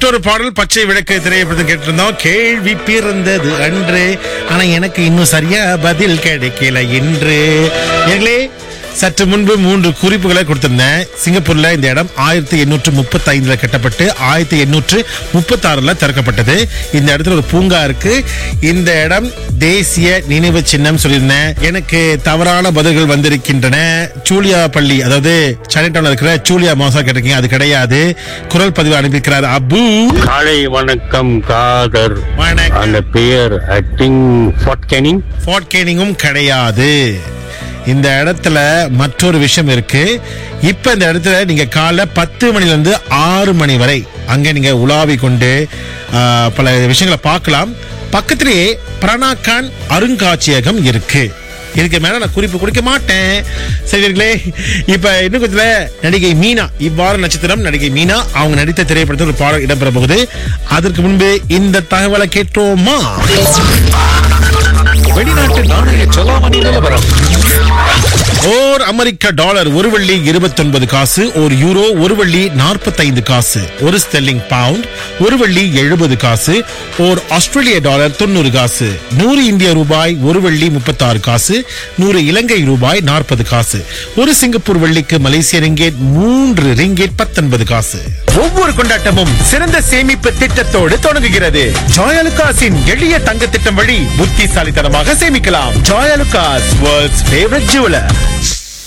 மற்றொரு பாடல் பச்சை விளக்கு திரையப்படம் கேட்டிருந்தோம் கேள்வி பிறந்தது அன்று ஆனா எனக்கு இன்னும் சரியா பதில் கிடைக்கல இன்று நேர்களே சற்று முன்பு மூன்று குறிப்புகளை கொடுத்திருந்தேன் சிங்கப்பூர்ல இந்த இடம் ஆயிரத்தி எண்ணூற்று முப்பத்தி ஐந்துல கட்டப்பட்டு ஆயிரத்தி எண்ணூற்று முப்பத்தி ஆறுல திறக்கப்பட்டது இந்த இடத்துல ஒரு பூங்கா இருக்கு இந்த இடம் தேசிய நினைவு சின்னம் சொல்லியிருந்தேன் எனக்கு தவறான பதில்கள் வந்திருக்கின்றன சூலியா பள்ளி அதாவது சைனா இருக்கிற சூலியா மோசா கேட்டிருக்கீங்க அது கிடையாது குரல் பதிவு அனுப்பியிருக்கிறார் அபு காலை வணக்கம் காதர் வணக்கம். அந்த பெயர் ஆக்டிங் ஃபார்ட் கேனிங் ஃபோர்ட் கேனிங்கும் கிடையாது இந்த இடத்துல மற்றொரு விஷயம் இருக்கு இப்ப இந்த இடத்துல நீங்க காலை பத்து மணில இருந்து ஆறு மணி வரை அங்க நீங்க உலாவி கொண்டு ஆ, பல விஷயங்களை பார்க்கலாம் பக்கத்திலேயே பிரணாகான் அருங்காட்சியகம் இருக்கு இதுக்கு மேல நான் குறிப்பு கொடுக்க மாட்டேன் சரிங்களே இப்ப இன்னும் கொஞ்சத்துல நடிகை மீனா இவ்வாறு நட்சத்திரம் நடிகை மீனா அவங்க நடித்த திரைப்படத்தில் ஒரு பாடல் இடம்பெற போகுது அதற்கு முன்பு இந்த தகவலை கேட்டோமா வெளிநாட்டு நாணய செலாவணி நிலவரம் ஓர் அமெரிக்க டாலர் ஒரு வெள்ளி 29 காசு ஒரு யூரோ ஒரு வெள்ளி 45 காசு ஒரு ஸ்டெல்லிங் பவுண்ட் ஒரு வெள்ளி 70 காசு ஓர் ஆஸ்திரேலிய டாலர் 90 காசு நூறு இந்திய ரூபாய் ஒரு வெள்ளி 36 காசு நூறு இலங்கை ரூபாய் 40 காசு ஒரு சிங்கப்பூர் வெள்ளிக்கு மலேசிய ரிங்கேட் மூன்று ரிங்கேட் 19 காசு ஒவ்வொரு கொண்டாட்டமும் சிறந்த சேமிப்பு திட்டத்தோடு தொடங்குகிறது ஜாயலுகாஸின் எளிய தங்க திட்டம் வழி புத்திசாலித்தனமாக சேமிக்கலாம் ஜாயலுகாஸ் வேர்ல்ட்ஸ் ஃபேவரட் ஜுவலர்